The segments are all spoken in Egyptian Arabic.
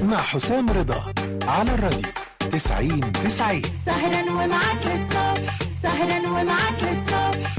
مع حسام رضا على الراديو 90 90 سهرا ومعاك للصبح سهرا ومعاك للصبح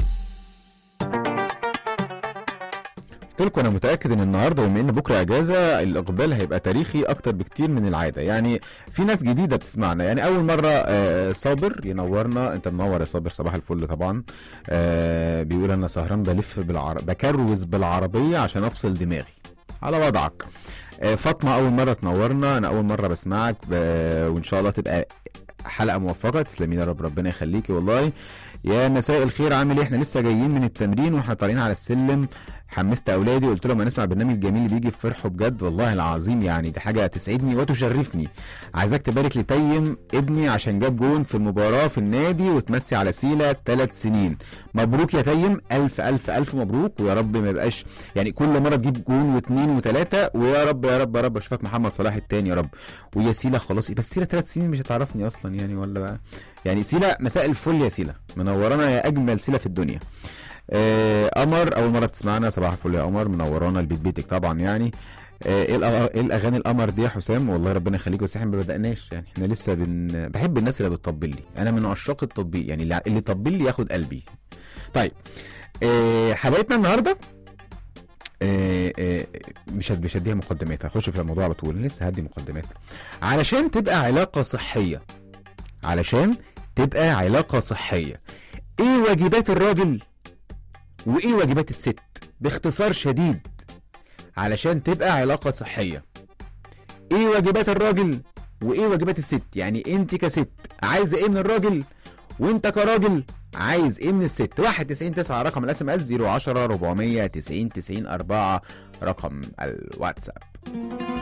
قلت لكم انا متاكد ان النهارده بما ان بكره اجازه الاقبال هيبقى تاريخي اكتر بكتير من العاده يعني في ناس جديده بتسمعنا يعني اول مره آه، صابر ينورنا انت منور يا صابر صباح الفل طبعا آه، بيقول انا سهران بلف بالعر... بكروز بالعربيه عشان افصل دماغي على وضعك آه، فاطمه اول مره تنورنا انا اول مره بسمعك ب... وان شاء الله تبقى حلقه موفقه تسلمي يا رب ربنا يخليكي والله يا مساء الخير عامل ايه احنا لسه جايين من التمرين واحنا طالعين على السلم حمست اولادي قلت لهم هنسمع برنامج جميل بيجي في فرحه بجد والله العظيم يعني دي حاجه تسعدني وتشرفني عايزاك تبارك لتيم ابني عشان جاب جون في المباراه في النادي وتمسي على سيله ثلاث سنين مبروك يا تيم الف الف الف مبروك ويا رب ما يبقاش يعني كل مره تجيب جون واثنين وثلاثه ويا رب يا رب يا رب اشوفك محمد صلاح التاني يا رب ويا سيله خلاص بس سيله ثلاث سنين مش هتعرفني اصلا يعني ولا بقى يعني سيله مساء الفل يا سيله منورانا يا اجمل سيله في الدنيا آه، قمر اول مره بتسمعنا صباح الفل يا قمر منورانا البيت بيتك طبعا يعني آه، ايه الأغ- إيه الاغاني القمر دي يا حسام والله ربنا يخليك بس احنا ما بدأناش يعني احنا لسه بن... بحب الناس اللي بتطبل لي انا من عشاق التطبيل يعني اللي اللي يطبل لي ياخد قلبي طيب آه، حلقتنا النهارده آه، آه، مش هد- مش هديها مقدمات هخش في الموضوع على طول لسه هدي مقدمات علشان تبقى علاقه صحيه علشان تبقى علاقه صحيه ايه واجبات الراجل وايه واجبات الست باختصار شديد علشان تبقى علاقة صحية ايه واجبات الراجل وايه واجبات الست يعني انت كست عايزة ايه من الراجل وانت كراجل عايز ايه من الست 91 9 رقم الاس ام اس 010 490 90 4 رقم الواتساب